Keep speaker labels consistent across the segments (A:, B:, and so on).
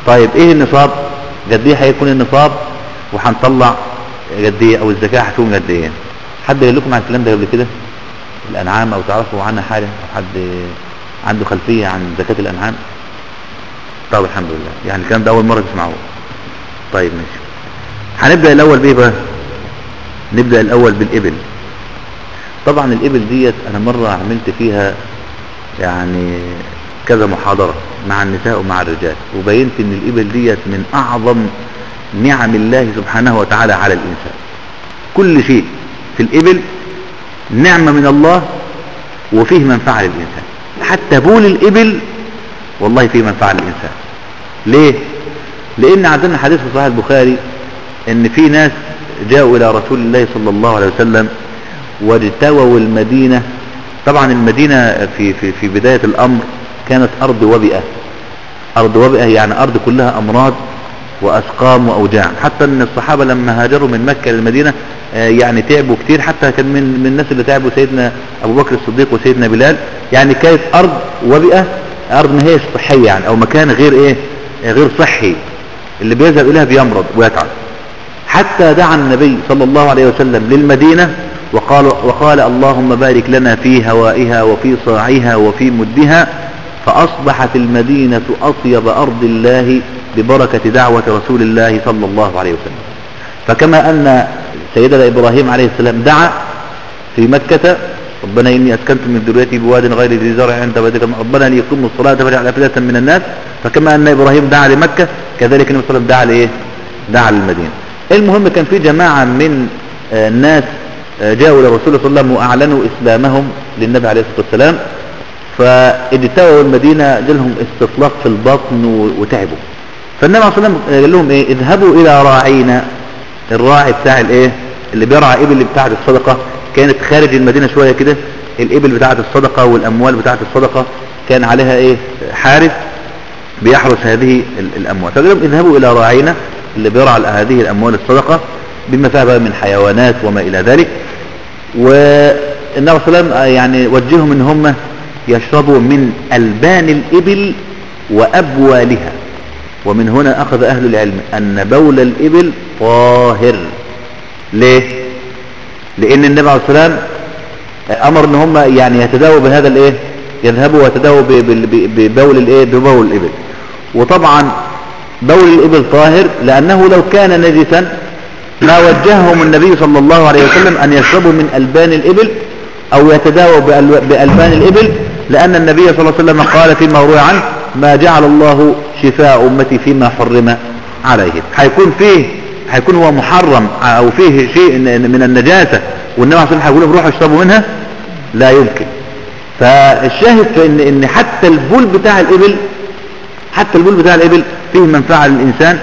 A: طيب ايه النصاب قد ايه هيكون النصاب وهنطلع قد ايه او الزكاة هتكون قد ايه حد قال لكم عن الكلام ده قبل كده الانعام او تعرفوا عنها حاجة او حد عنده خلفية عن زكاة الانعام طب الحمد لله يعني الكلام ده اول مرة تسمعوه طيب ماشي هنبدأ الاول بايه بقى نبدأ الاول بالابل طبعا الابل ديت انا مرة عملت فيها يعني كذا محاضرة مع النساء ومع الرجال وبينت ان الابل ديت من اعظم نعم الله سبحانه وتعالى على الانسان كل شيء في الابل نعمة من الله وفيه منفعة للانسان حتى بول الابل والله فيه منفعة للانسان ليه لان عندنا حديث في صحيح البخاري ان في ناس جاءوا الى رسول الله صلى الله عليه وسلم واجتووا المدينة طبعا المدينة في, في, في بداية الامر كانت ارض وبئة ارض وبئة يعني ارض كلها امراض واسقام واوجاع حتى ان الصحابة لما هاجروا من مكة للمدينة يعني تعبوا كتير حتى كان من, من الناس اللي تعبوا سيدنا ابو بكر الصديق وسيدنا بلال يعني كانت ارض وبئة ارض ما هيش صحية يعني او مكان غير ايه غير صحي اللي بيذهب اليها بيمرض ويتعب حتى دعا النبي صلى الله عليه وسلم للمدينة وقال, وقال اللهم بارك لنا في هوائها وفي صاعها وفي مدها فأصبحت المدينة أطيب أرض الله ببركة دعوة رسول الله صلى الله عليه وسلم فكما أن سيدنا إبراهيم عليه السلام دعا في مكة ربنا إني أسكنت من ذريتي بواد غير ذي زرع عند بيتك ربنا ليقيموا الصلاة فاجعل أفئدة من الناس فكما أن إبراهيم دعا لمكة كذلك النبي صلى الله عليه وسلم دعا لإيه؟ دعا للمدينة المهم كان في جماعة من الناس جاءوا لرسول الله صلى الله عليه وسلم وأعلنوا إسلامهم للنبي عليه الصلاة والسلام فاجتووا المدينة جالهم استطلاق في البطن وتعبوا فالنبي عليه الصلاة والسلام قال لهم ايه اذهبوا الى راعينا الراعي بتاع الايه اللي بيرعى ابل بتاعة الصدقة كانت خارج المدينة شوية كده الابل بتاعة الصدقة والاموال بتاعة الصدقة كان عليها ايه حارس بيحرس هذه الاموال فقال لهم اذهبوا الى راعينا اللي بيرعى هذه الاموال الصدقة بما فيها بقى من حيوانات وما الى ذلك والنبي صلى الله عليه وسلم يعني وجههم ان هم يشربوا من ألبان الإبل وأبوالها ومن هنا أخذ أهل العلم أن بول الإبل طاهر ليه لأن النبي عليه الصلاة والسلام أمر أن هم يعني يتداووا بهذا الإيه يذهبوا ويتداووا ببول الإيه ببول الإبل وطبعا بول الإبل طاهر لأنه لو كان نجسا ما وجههم النبي صلى الله عليه وسلم أن يشربوا من ألبان الإبل أو يتداووا بألبان الإبل لأن النبي صلى الله عليه وسلم قال فيما روي عنه ما جعل الله شفاء أمتي فيما حرم عليهم هيكون فيه هيكون هو محرم أو فيه شيء من النجاسة والنبي صلى الله عليه وسلم هيقول لهم روحوا اشربوا منها لا يمكن فالشاهد في إن, إن حتى البول بتاع الإبل حتى البول بتاع الإبل فيه منفعة للإنسان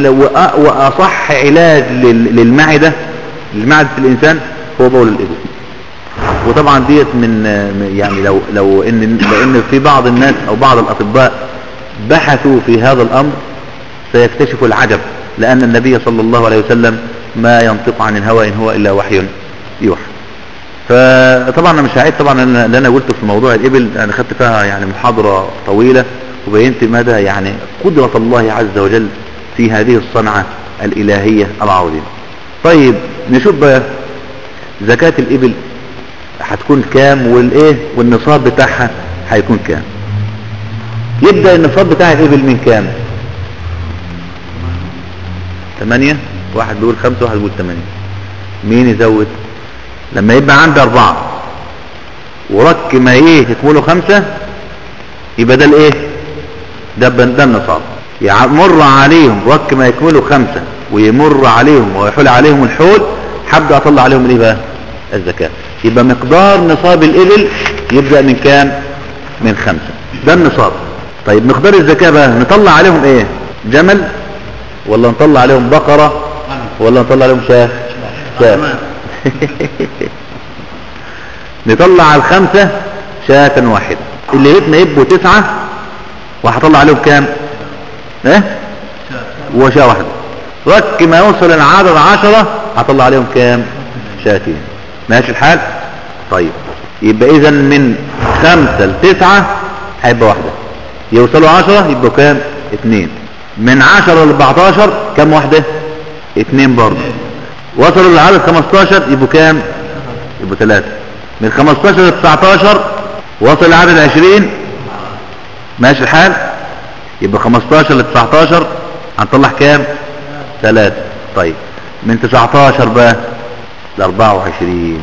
A: وأصح علاج للمعدة لمعدة الإنسان هو بول الإبل وطبعا ديت من يعني لو لو ان لان في بعض الناس او بعض الاطباء بحثوا في هذا الامر سيكتشفوا العجب لان النبي صلى الله عليه وسلم ما ينطق عن الهوى ان هو الا وحي يوحى فطبعا انا مش هعيد طبعا اللي انا قلته في موضوع الابل انا خدت فيها يعني محاضرة طويلة وبينت مدى يعني قدرة الله عز وجل في هذه الصنعة الالهية العظيمة طيب نشوف بقى زكاة الابل هتكون كام والايه والنصاب بتاعها هيكون كام يبدأ النصاب بتاع الابل من كام ثمانية واحد بيقول خمسة واحد بيقول ثمانية مين يزود لما يبقى عندي اربعة ورك ما ايه يكملوا خمسة يبقى ده الايه ده ده النصاب يمر عليهم رك ما يكملوا خمسة ويمر عليهم ويحول عليهم الحول هبدأ اطلع عليهم الايه بقى الزكاة يبقى مقدار نصاب الإبل يبدأ من كام من خمسة ده النصاب طيب مقدار الزكاة بقى نطلع عليهم ايه جمل ولا نطلع عليهم بقرة ولا نطلع عليهم شاه شاه نطلع على الخمسة شاة واحدة اللي بيتنا يبقوا تسعة وهطلع عليهم كام ايه وشاة واحدة رك ما يوصل العدد عشرة هطلع عليهم كام شاتين ماشي الحال طيب يبقى اذا من خمسة لتسعة هيبقى واحدة يوصلوا عشرة يبقوا كام اتنين من 10 ل 14 كم واحدة اتنين برضه وصلوا للعدد 15 يبقوا كام يبقوا ثلاثة من 15 ل 19 وصل لعدد 20 ماشي الحال يبقى 15 ل 19 هنطلع كام ثلاثة طيب من 19 بقى ل 24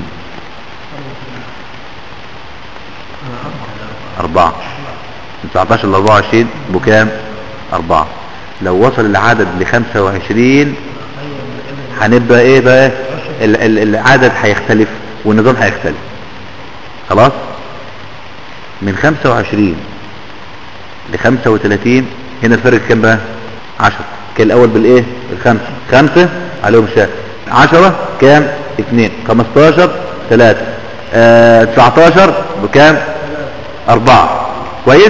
A: أربعة من 19 ل 24 بكام أربعة لو وصل العدد ل 25 هنبقى ايه بقى ال- ال- العدد هيختلف والنظام هيختلف خلاص من 25 ل 35 هنا الفرق كام بقى 10 كان الاول بالايه بالخمسه خمسه عليهم شاء 10 كام 2 15 3 آه 19 بكام 4 كويس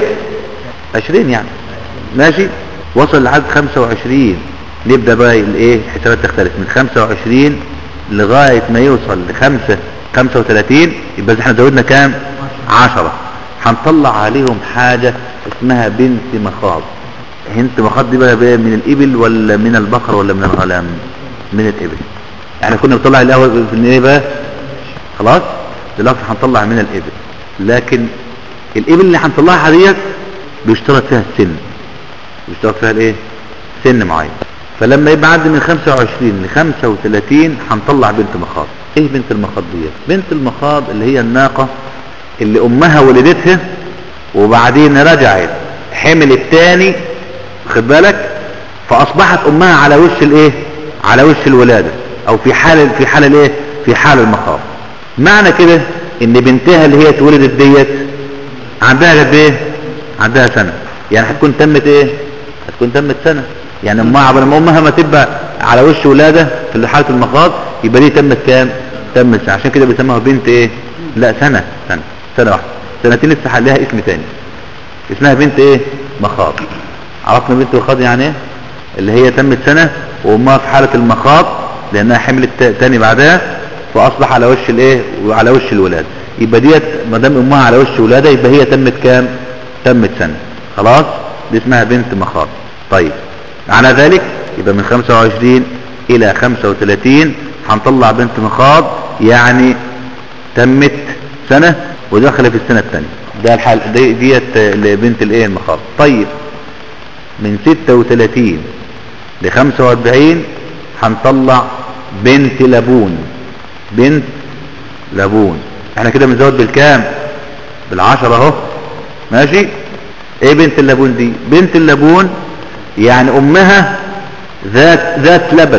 A: 20 يعني ماشي وصل لحد 25 نبدا بقى الايه الحسابات تختلف من 25 لغايه ما يوصل ل 5 35 يبقى احنا زودنا كام 10 هنطلع عليهم حاجه اسمها بنت مخاض بنت مخاض دي بقى بقى من الابل ولا من البقر ولا من الغنم من الابل احنا كنا بنطلع الاول في ايه بقى خلاص دلوقتي هنطلع من الابل لكن الابل اللي هنطلعها ديت بيشترط فيها السن بيشترط فيها الايه سن معين فلما يبقى عندي من 25 ل 35 هنطلع بنت مخاض ايه بنت المخاض ديت بنت المخاض اللي هي الناقة اللي امها ولدتها وبعدين رجعت حمل التاني خد بالك فاصبحت امها على وش الايه على وش الولادة او في حال في حال الايه في حال المخاض معنى كده ان بنتها اللي هي اتولدت ديت عندها قد ايه عندها سنة يعني هتكون تمت ايه هتكون تمت سنة يعني امها عبر ما امها ما تبقى على وش ولادة في حالة المخاض يبقى دي تمت كام تمت سنة عشان كده بيسموها بنت ايه لا سنة سنة سنة واحدة سنتين لسه لها اسم تاني اسمها بنت ايه مخاض عرفنا بنت مخاض يعني ايه اللي هي تمت سنة وامها في حالة المخاض لانها حملت تا- تاني بعدها فاصبح على وش الايه وعلى وش الولادة يبقى ديت ما دام امها على وش ولادة يبقى هي تمت كام تمت سنة خلاص دي اسمها بنت مخاض طيب على ذلك يبقى من 25 الى 35 هنطلع بنت مخاض يعني تمت سنة ودخل في السنة الثانية ده الحال دي ديت بنت الايه المخاض طيب من 36 ل 45 هنطلع بنت لبون بنت لبون احنا كده بنزود بالكام بالعشرة اهو ماشي ايه بنت اللبون دي بنت اللبون يعني امها ذات ذات لبن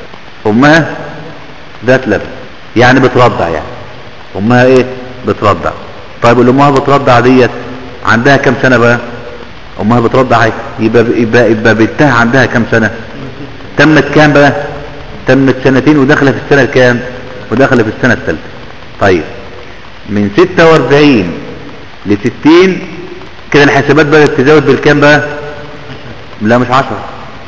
A: امها ذات لبن يعني بترضع يعني امها ايه بترضع طيب اللي امها بترضع ديت عندها كم سنة بقى امها بترضع اهي يبقى يبقى يبقى بنتها عندها كم سنة تمت كام بقى تمت سنتين وداخله في السنة الكام وداخله في السنة الثالثة طيب من 46 ل 60 كده الحسابات بدأت تزود بالكام بقى لا مش 10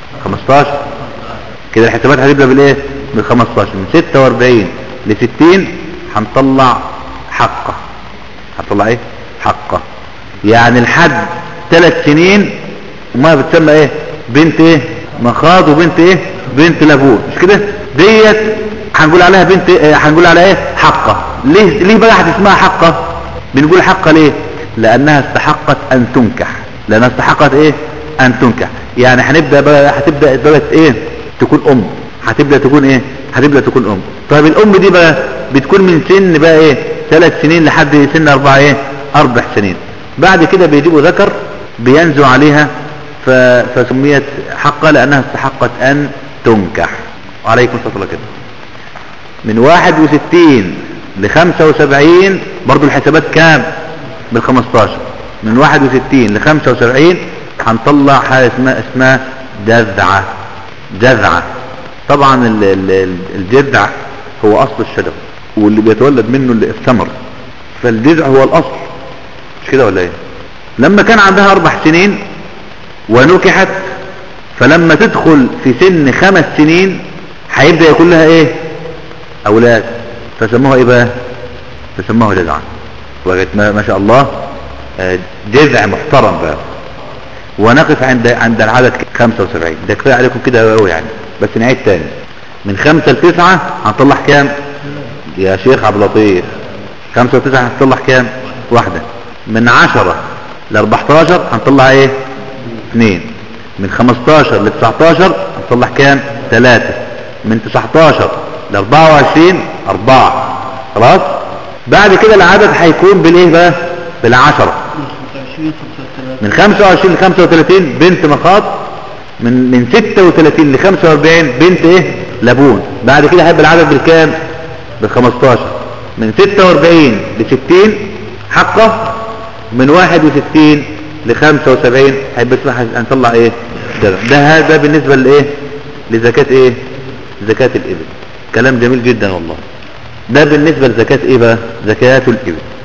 A: 15 كده الحسابات هتبدأ بالايه من 15 من 46 ل 60 هنطلع حقه هنطلع ايه حقه يعني لحد ثلاث سنين وما بتسمى ايه بنت ايه مخاض وبنت ايه بنت لابون مش كده ديت هنقول عليها بنت إيه؟ هنقول عليها ايه حقه ليه ليه بقى هتسمها حقه بنقول حقه ليه لانها استحقت ان تنكح لانها استحقت ايه ان تنكح يعني هنبدا بقى هتبدا بقى ايه تكون ام هتبدا تكون ايه هتبدا تكون ام طيب الام دي بقى بتكون من سن بقى ايه ثلاث سنين لحد سن اربعة ايه اربع سنين بعد كده بيجيبوا ذكر بينزو عليها ف... فسميت حقة لانها استحقت ان تنكح وعليكم الصلاة والسلام كده من واحد وستين لخمسة وسبعين برضو الحسابات كام بالخمستاشر من واحد وستين لخمسة وسبعين هنطلع حاجة اسمها اسمها جذعة جذعة طبعا ال- ال- ال- الجذع هو اصل الشجر واللي بيتولد منه اللي الثمر فالجذع هو الاصل مش كده ولا ايه لما كان عندها اربع سنين ونكحت فلما تدخل في سن خمس سنين هيبدأ يكون لها ايه اولاد فسموها ايه بقى فسموها جذعا وقت ما, ما شاء الله آه، جذع محترم بقى ونقف عند عند العدد 75 ده كفايه عليكم كده قوي يعني بس نعيد تاني من خمسة لتسعة هنطلع كام يا شيخ عبد اللطيف خمسة وتسعة هنطلع كام واحدة من عشرة ل 14 هنطلع ايه اثنين من 15 ل 19 هنطلع كام ثلاثة من 19 ل 24 أربعة خلاص بعد كده العدد هيكون بالايه بقى بالعشرة من 25 ل 35 بنت مخاط من من 36 ل 45 بنت ايه لبون بعد كده هيبقى العدد بالكام بال 15 من 46 ل 60 حقه من 61 ل 75 هيبقى اسمها هنطلع ايه ده ده هذا بالنسبه لايه لزكاه ايه زكاه الابل كلام جميل جدا والله ده بالنسبه لزكاه ايه بقى زكاه الابل